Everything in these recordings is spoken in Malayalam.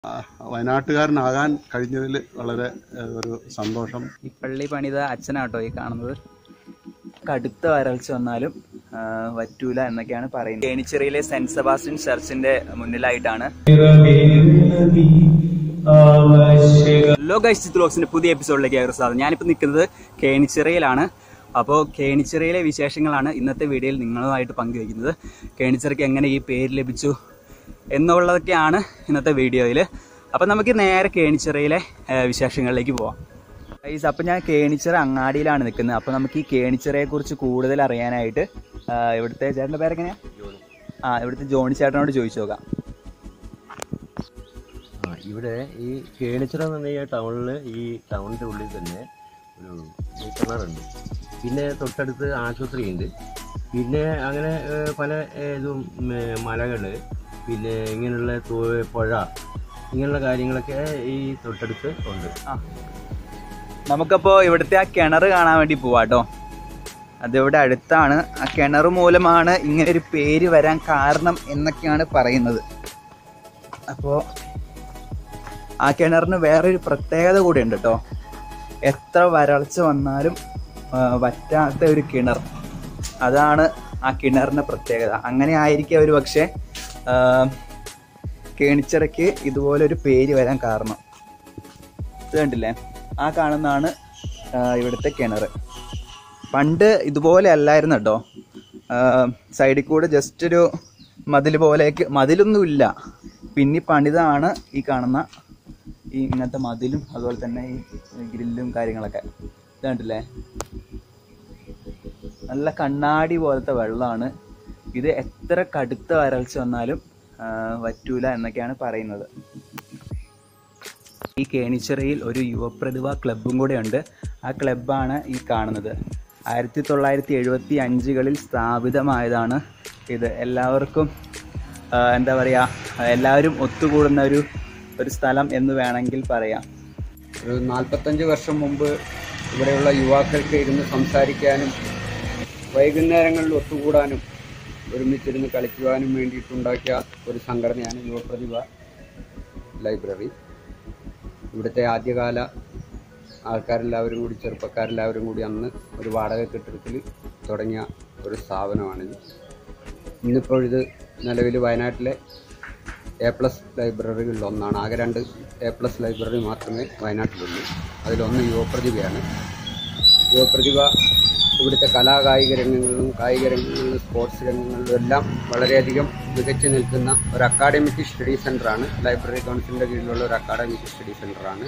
ആ, വയനാട്ടുകാരനാകാൻ കഴിഞ്ഞതിൽ വളരെ ഏഹ്, ഒരു സന്തോഷം ഈ പള്ളി പണിത അച്ഛനാട്ടോ ഈ കാണുന്നത് കടുത്ത വരൾച്ച വന്നാലും ആ, വറ്റൂല എന്നൊക്കെയാണ് പറയുന്നത് കേണിച്ചിറയിലെ സെന്റ് സെബാസ്റ്റ്യൻ ചർച്ചിന്റെ മുന്നിലായിട്ടാണ് ഹലോ ഗൈസ് ചിത്രോക്സിന്റെ പുതിയ എപ്പിസോഡിലേക്ക് ഏറെ സ്വാഗതം ഞാനിപ്പോൾ നിൽക്കുന്നത് കേണിച്ചിറയിലാണ് അപ്പോൾ കേണിച്ചിറയിലെ വിശേഷങ്ങളാണ് ഇന്നത്തെ വീഡിയോയിൽ നിങ്ങളുമായിട്ട് പങ്കുവയ്ക്കുന്നത് കേണിച്ചിറയ്ക്ക് എങ്ങനെ ഈ പേര് ലഭിച്ചു എന്നുള്ളതൊക്കെയാണ് ഇന്നത്തെ വീഡിയോയിൽ അപ്പം നമുക്ക് നേരെ കേണിച്ചിറയിലെ ആ, വിശേഷങ്ങളിലേക്ക് പോവാം ഗൈസ് അപ്പം ഞാൻ കേണിച്ചിറ അങ്ങാടിയിലാണ് നിൽക്കുന്നത് അപ്പോൾ നമുക്ക് ഈ കേണിച്ചിറയെ കുറിച്ച് കൂടുതൽ അറിയാനായിട്ട് ആ, ഇവിടുത്തെ ചേട്ടൻ്റെ പേരെങ്ങനെയാ ആ ഇവിടുത്തെ ജോണി ചേട്ടനോട് ചോദിച്ചു നോക്കാം ആ ഇവിടെ ഈ കേണിച്ചിറ എന്ന് പറഞ്ഞ ടൗണിൽ ഈ ടൗണിൻ്റെ ഉള്ളിൽ തന്നെ ഒരു ഈ കിണറുണ്ട് പിന്നെ തൊട്ടടുത്ത് ആശുപത്രിയുണ്ട് പിന്നെ അങ്ങനെ ഏഹ്, പല ഏഹ്, ഇതും മലകൾ പിന്നെ ഇങ്ങനെയുള്ള തോ- പുഴ ഇങ്ങനെയുള്ള കാര്യങ്ങളൊക്കെ ഈ തൊട്ടടുത്ത് ഉണ്ട് ആ നമുക്കപ്പോൾ ഇവിടുത്തെ ആ കിണർ കാണാൻ വേണ്ടി പോവാട്ടോ അതിവിടെ അടുത്താണ് ആ കിണർ മൂലമാണ് ഇങ്ങനെ ഒരു പേര് വരാൻ കാരണം എന്നൊക്കെയാണ് പറയുന്നത് അപ്പോൾ ആ കിണറിന് വേറൊരു പ്രത്യേകത കൂടി ഉണ്ട് കേട്ടോ എത്ര വരൾച്ച വന്നാലും ആ, വറ്റാത്ത ഒരു കിണർ അതാണ് ആ കിണറിൻ്റെ പ്രത്യേകത അങ്ങനെ ആയിരിക്കും ഒരു പക്ഷേ ആ, കേണിച്ചിറയ്ക്ക് ഇതുപോലൊരു പേര് വരാൻ കാരണം ഇത് കണ്ടില്ലേ ആ കാണുന്നതാണ് ആ, ഇവിടുത്തെ കിണർ പണ്ട് ഇതുപോലെ അല്ലായിരുന്നു കേട്ടോ സൈഡിൽ കൂടെ ജസ്റ്റ് ഒരു മതിൽ പോലെയൊക്കെ മതിലൊന്നും ഇല്ല പിന്നെ പണിതാണ് ഈ കാണുന്ന ഈ ഇങ്ങനത്തെ മതിലും അതുപോലെ തന്നെ ഈ ഗ്രില്ലും കാര്യങ്ങളൊക്കെ ഇത് കണ്ടില്ലേ നല്ല കണ്ണാടി പോലത്തെ വെള്ളമാണ് ഇത് എത്ര കടുത്ത വരൾച്ച വന്നാലും ആ, വറ്റൂല എന്നൊക്കെയാണ് പറയുന്നത് ഈ കേണിച്ചിറയിൽ ഒരു യുവപ്രതിഭ ക്ലബ്ബും കൂടെ ഉണ്ട് ആ ക്ലബ്ബാണ് ഈ കാണുന്നത് ആയിരത്തി തൊള്ളായിരത്തി എഴുപത്തി അഞ്ചുകളിൽ സ്ഥാപിതമായതാണ് ഇത് എല്ലാവർക്കും ആ, എന്താ പറയുക എല്ലാവരും ഒത്തുകൂടുന്ന ഒരു ഒരു സ്ഥലം എന്ന് വേണമെങ്കിൽ പറയാം ഒരു നാൽപ്പത്തഞ്ച് വർഷം മുമ്പ് ഇവിടെയുള്ള യുവാക്കൾക്ക് ഇരുന്ന് സംസാരിക്കാനും വൈകുന്നേരങ്ങളിൽ ഒത്തുകൂടാനും ഒരുമിച്ചിരുന്ന് കളിക്കുവാനും വേണ്ടിയിട്ടുണ്ടാക്കിയ ഒരു സംഘടനയാണ് യുവപ്രതിഭ ലൈബ്രറി ഇവിടുത്തെ ആദ്യകാല ആൾക്കാരെല്ലാവരും കൂടി ചെറുപ്പക്കാരെല്ലാവരും കൂടി അന്ന് ഒരു വാടക കെട്ടിടത്തിൽ തുടങ്ങിയ ഒരു സ്ഥാപനമാണിത് ഇന്നിപ്പോൾ ഇത് നിലവിൽ വയനാട്ടിലെ എ പ്ലസ് ലൈബ്രറികളിൽ ഒന്നാണ് ആകെ രണ്ട് എ പ്ലസ് ലൈബ്രറി മാത്രമേ വയനാട്ടിലുള്ളൂ അതിലൊന്ന് യുവപ്രതിഭയാണ് യുവപ്രതിഭ ഇവിടുത്തെ കലാകായിക രംഗങ്ങളിലും കായിക രംഗങ്ങളിലും സ്പോർട്സ് രംഗങ്ങളിലും എല്ലാം വളരെയധികം മികച്ചു നിൽക്കുന്ന ഒരു അക്കാഡമിക് സ്റ്റഡി സെൻ്ററാണ് ലൈബ്രറി കൗൺസിലിൻ്റെ കീഴിലുള്ള ഒരു അക്കാഡമിക് സ്റ്റഡി സെൻ്ററാണ്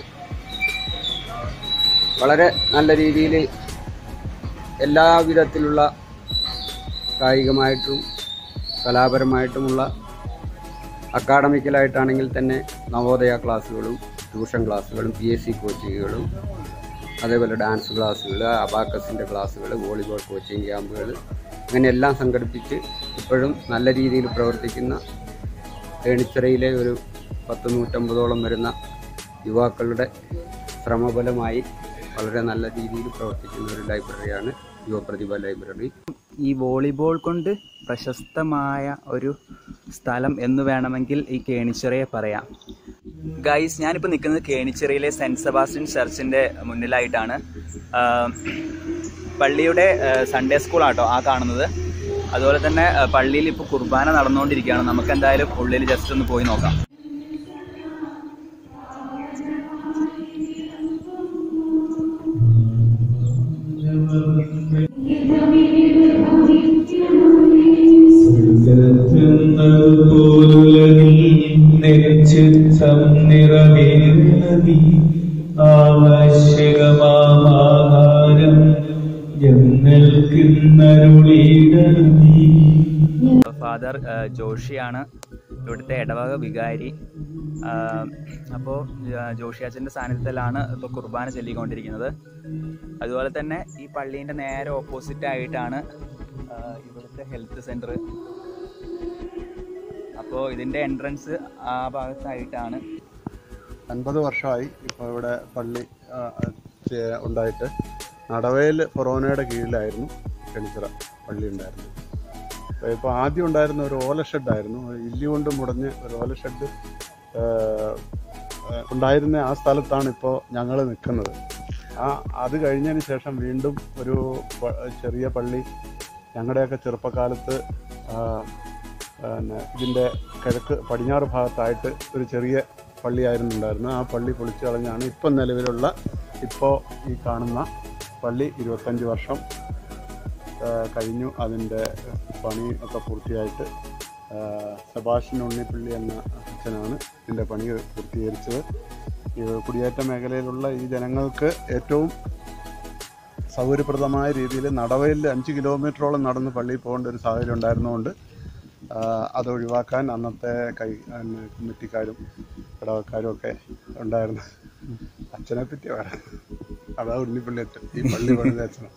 വളരെ നല്ല രീതിയിൽ എല്ലാ വിധത്തിലുള്ള കായികമായിട്ടും കലാപരമായിട്ടുമുള്ള അക്കാഡമിക്കലായിട്ടാണെങ്കിൽ തന്നെ നവോദയ ക്ലാസ്സുകളും ട്യൂഷൻ ക്ലാസ്സുകളും പി എസ് സി കോച്ചിങ്ങുകളും അതേപോലെ ഡാൻസ് ക്ലാസ്സുകൾ അബാക്കസിൻ്റെ ക്ലാസ്സുകൾ വോളിബോൾ കോച്ചിങ് ക്യാമ്പുകൾ അങ്ങനെ എല്ലാം സംഘടിപ്പിച്ച് ഇപ്പോഴും നല്ല രീതിയിൽ പ്രവർത്തിക്കുന്ന തേണിച്ചിറയിലെ ഒരു പത്ത് നൂറ്റമ്പതോളം വരുന്ന യുവാക്കളുടെ ശ്രമഫലമായി വളരെ നല്ല രീതിയിൽ പ്രവർത്തിക്കുന്ന ഒരു ലൈബ്രറിയാണ് യുവപ്രതിഭ ലൈബ്രറി ഈ വോളിബോൾ കൊണ്ട് പ്രശസ്തമായ ഒരു സ്ഥലം എന്ന് വേണമെങ്കിൽ ഈ കേണിച്ചിറയെ പറയാം ഗൈസ് ഞാനിപ്പോൾ നിൽക്കുന്നത് കേണിച്ചിറയിലെ സെൻറ്റ് സെബാസ്റ്റ്യൻ ചർച്ചിൻ്റെ മുന്നിലായിട്ടാണ് ആഹ് പള്ളിയുടെ ആഹ് സൺഡേ സ്കൂളാട്ടോ ആ കാണുന്നത് അതുപോലെ തന്നെ ആഹ് പള്ളിയിൽ ഇപ്പോൾ കുർബാന നടന്നുകൊണ്ടിരിക്കുകയാണ് നമുക്ക് എന്തായാലും ഉള്ളിൽ ജസ്റ്റ് ഒന്ന് പോയി നോക്കാം ആവശ്യകമാഹാരം ഞങ്ങൾക്കിന്നരുളീടീ ഫാദർ ആഹ് ജോഷിയാണ് ഇവിടുത്തെ ഇടവക വികാരി അപ്പോൾ ജോഷി അച്ഛൻ്റെ സാന്നിധ്യത്തിലാണ് ഇപ്പോൾ കുർബാന ചൊല്ലിക്കൊണ്ടിരിക്കുന്നത് അതുപോലെ തന്നെ ഈ പള്ളീൻ്റെ നേരെ ഓപ്പോസിറ്റ് ആയിട്ടാണ് ആഹ് ഇവിടുത്തെ ഹെൽത്ത് സെൻറ്റർ അപ്പോൾ ഇതിൻ്റെ എൻട്രൻസ് ആ ഭാഗത്തായിട്ടാണ് അൻപത് വർഷമായി ഇപ്പോൾ ഇവിടെ പള്ളി ആ, ചെ- ഉണ്ടായിട്ട് നടവയിൽ ഫൊറോനയുടെ കീഴിലായിരുന്നു കെണിച്ചിറ പള്ളി ഉണ്ടായിരുന്നത് അപ്പോൾ ഇപ്പോൾ ആദ്യം ഉണ്ടായിരുന്ന ഒരു ഓല ഷെഡായിരുന്നു ഇല്ലി കൊണ്ട് മുടഞ്ഞ് ഒരു ഓല ഷെഡ് ഉണ്ടായിരുന്ന ആ സ്ഥലത്താണ് ഇപ്പോൾ ഞങ്ങൾ നിൽക്കുന്നത് ആ അത് കഴിഞ്ഞതിന് ശേഷം വീണ്ടും ഒരു പ- ചെറിയ പള്ളി ഞങ്ങളുടെയൊക്കെ ചെറുപ്പകാലത്ത് ആ, പിന്നെ ഇതിൻ്റെ കിഴക്ക് പടിഞ്ഞാറ് ഭാഗത്തായിട്ട് ഒരു ചെറിയ പള്ളിയായിരുന്നു ഉണ്ടായിരുന്നത് ആ പള്ളി പൊളിച്ചു കളഞ്ഞാണ് ഇപ്പം നിലവിലുള്ള ഇപ്പോൾ ഈ കാണുന്ന പള്ളി ഇരുപത്തഞ്ച് വർഷം ആ, കഴിഞ്ഞു അതിൻ്റെ പണി ഒക്കെ പൂർത്തിയായിട്ട് ആ, സെബാസ്റ്റ്യൻ ഉണ്ണിപ്പള്ളി എന്ന അച്ഛനാണ് ഇതിൻ്റെ പണി പൂർത്തീകരിച്ചത് ഈ കുടിയേറ്റ മേഖലയിലുള്ള ഈ ജനങ്ങൾക്ക് ഏറ്റവും സൗകര്യപ്രദമായ രീതിയിൽ നടവയിൽ അഞ്ച് കിലോമീറ്ററോളം നടന്ന് പള്ളിയിൽ പോകേണ്ട ഒരു സാഹചര്യം ഉണ്ടായിരുന്നുകൊണ്ട് ആ, അത് ഒഴിവാക്കാൻ അന്നത്തെ കൈ പിന്നെ കമ്മിറ്റിക്കാരും ഇടവക്കാരും ഒക്കെ ഉണ്ടായിരുന്നു അച്ഛനെ പറ്റി പറയാം അതാ ഉണ്ണിപ്പള്ളി അച്ഛൻ ഈ പള്ളി പണിത അച്ഛനാണ്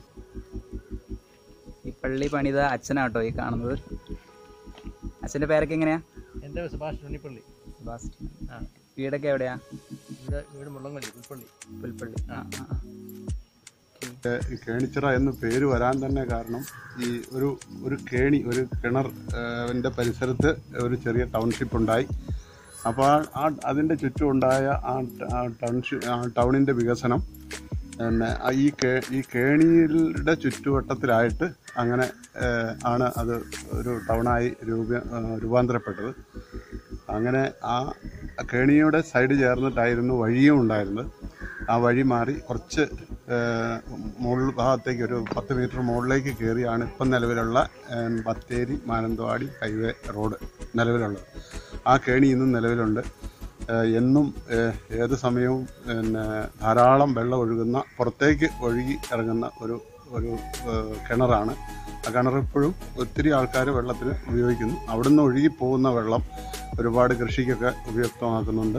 ഈ പള്ളി പണിത അച്ഛനാട്ടോ ഈ കാണുന്നത് അച്ഛന്റെ പേരൊക്കെ എങ്ങനെയാ എൻ്റെ സുഭാഷ് ഉണ്ണിപ്പള്ളി സെബാസ്റ്റ്യൻ. ആ വീടൊക്കെ എവിടെയാ ഇവിടെ വീട് മുള്ളംകൊല്ലി പുൽപ്പള്ളി പുൽപ്പള്ളി ആ ആ, ആ. ഈ കേണിച്ചിറ എന്ന് പേര് വരാൻ തന്നെ കാരണം ഈ ഒരു ഒരു കേണി ഒരു കിണർ ന്റെ പരിസരത്ത് ഒരു ചെറിയ ടൗൺഷിപ്പ് ഉണ്ടായി അപ്പോൾ ആ- ആ അതിൻ്റെ ചുറ്റും ഉണ്ടായ ആ ട- ആ ടൗൺഷിപ്പ് ആ ടൗണിൻ്റെ വികസനം പിന്നെ ആ ഈ കേ ഈ കേണിയുടെ ചുറ്റുവട്ടത്തിലായിട്ട് അങ്ങനെ ഏഹ്, ആണ് അത് ഒരു ടൗണായി രൂപ ഏഹ്, രൂപാന്തരപ്പെട്ടത് അങ്ങനെ ആ കേണിയുടെ സൈഡ് ചേർന്നിട്ടായിരുന്നു വഴിയും ഉണ്ടായിരുന്നത് ആ വഴി മാറി കുറച്ച് ഏഹ്, മുകൾ ഭാഗത്തേക്ക് ഒരു പത്ത് മീറ്റർ മുകളിലേക്ക് കയറിയാണ് ഇപ്പം നിലവിലുള്ള ഏഹ്, ബത്തേരി മാനന്തവാടി ഹൈവേ റോഡ് നിലവിലുള്ളത് ആ കേണി ഇന്നും നിലവിലുണ്ട് ഏഹ്, എന്നും ഏഹ്, ഏത് സമയവും പിന്നെ ധാരാളം വെള്ളം ഒഴുകുന്ന പുറത്തേക്ക് ഒഴുകി ഇറങ്ങുന്ന ഒരു ഒരു ഏഹ്, കിണറാണ് ആ കിണർ ഇപ്പോഴും ഒത്തിരി ആൾക്കാർ വെള്ളത്തിന് ഉപയോഗിക്കുന്നു അവിടുന്ന് ഒഴുകി പോകുന്ന വെള്ളം ഒരുപാട് കൃഷിക്കൊക്കെ ഉപയുക്തമാക്കുന്നുണ്ട്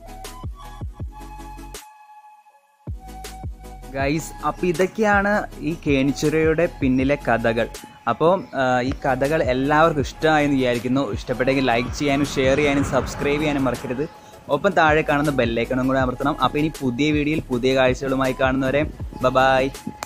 ഗൈസ് അപ്പൊ ഇതൊക്കെയാണ് ഈ കേണിച്ചുരയുടെ പിന്നിലെ കഥകൾ അപ്പോൾ ഈ കഥകൾ എല്ലാവർക്കും ഇഷ്ടമായെന്ന് വിചാരിക്കുന്നു ഇഷ്ടപ്പെട്ടെങ്കിൽ ലൈക്ക് ചെയ്യാനും ഷെയർ ചെയ്യാനും സബ്സ്ക്രൈബ് ചെയ്യാനും മറക്കരുത് ഒപ്പം താഴെ കാണുന്ന ബെല്ലൈക്കണും കൂടെ അമർത്തണം അപ്പോൾ ഇനി പുതിയ വീഡിയോയിൽ പുതിയ കാഴ്ചകളുമായി കാണുന്നവരെ ബ ബായ്